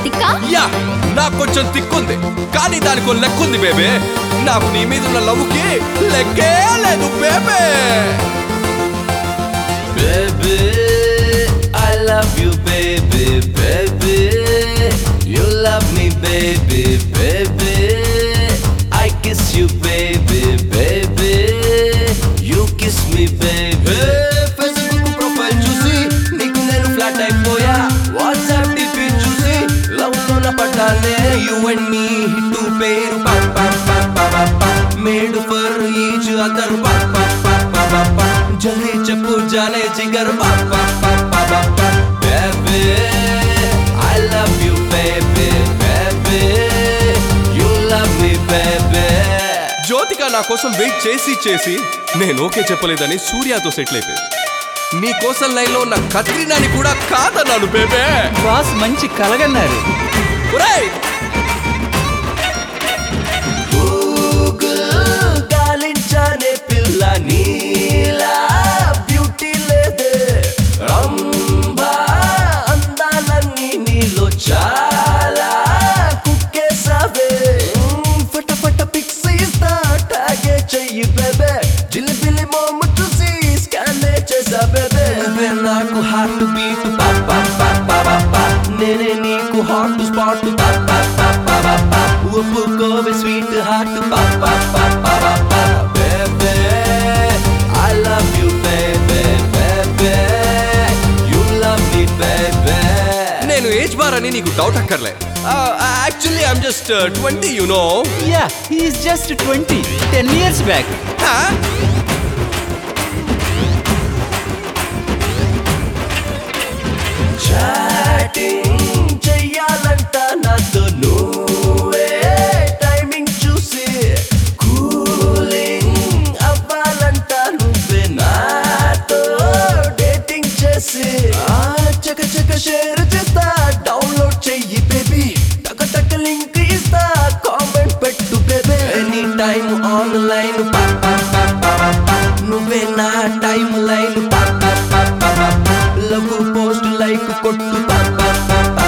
తిక్కా yeah నాకు కొంచెం తిక్కుంది కానీ దానికి ఒక లెక్కుంది బేబే నాకు నీ మీద ఉన్న లవ్వుకి లెక్కే లేదు బేబే Baby, I love you, baby, baby. You love me, baby, baby. I kiss you, baby, baby. You kiss me, baby. Facebook profile చూసి నీకు నేను ఫ్లాట్ అయిపోయా వాట్సాప్ డిపి చూసి లవ్ లోన పడ్డానే యు అండ్ మీ హిట్ పేరు పా పా పా పా పా పా మేడ్ ఫర్ ఈచ్ అదర్ పా పా పా పా పా పా జల్దీ చెప్పు జానే జిగర్ పా పా పా పా పా పా baby I love you baby baby you love me baby Jyothika నా కోసం వెయిట్ చేసి చేసి నేను ఓకే చెప్పలేదని సూర్యతో సెటిల్ అయిపోయింది నీ కోసం లైన్లో ఉన్న కత్రినాని కూడా కాదన్నాను బేబే బాస్ మంచి కలగన్నారు ఒరేయ్ గూగుల్ గాలించానే పిల్ల నీలా బ్యూటీ లేదే రంభా అందాలన్నీ నీలో చాలా కుక్కేసావే మ్మ్, ఫటఫట పిక్స్ ఇస్తా టాగే చెయ్యి బేబే జిలిబిలి మోము చూసి స్కాన్ చేసా బేబే నువ్వే నాకు హార్ట్ బీట్ పా పా పా పా పా పా నేనే నీకు హాట్ స్పాట్ పా పా పా పా పా పా ఒప్పుకోవే స్వీట్ హార్ట్ పా పా పా పా పా పా baby I love you baby baby you love me baby నేను ఏజ్ బార్ అని నీకు డౌట్ అక్కర్లే actually I'm just twenty you know yeah he's just twenty ten years back chatting చెయ్యాలంట నాతో నువ్వే టైమింగ్ చూసి కూలింగ్ అవ్వాలంట నువ్వే నాతో డేటింగ్ చేసి ఆ చక చక షేర్ చేస్తా డౌన్లోడ్ చెయ్యి బేబీ టక టక లింక్ ఇస్తా కామెంట్ పెట్టు బేబీ ఎనీ టైం ఆన్లైన్ నువ్వే నా time line love post like కొట్టు పా, పా, పా, పా,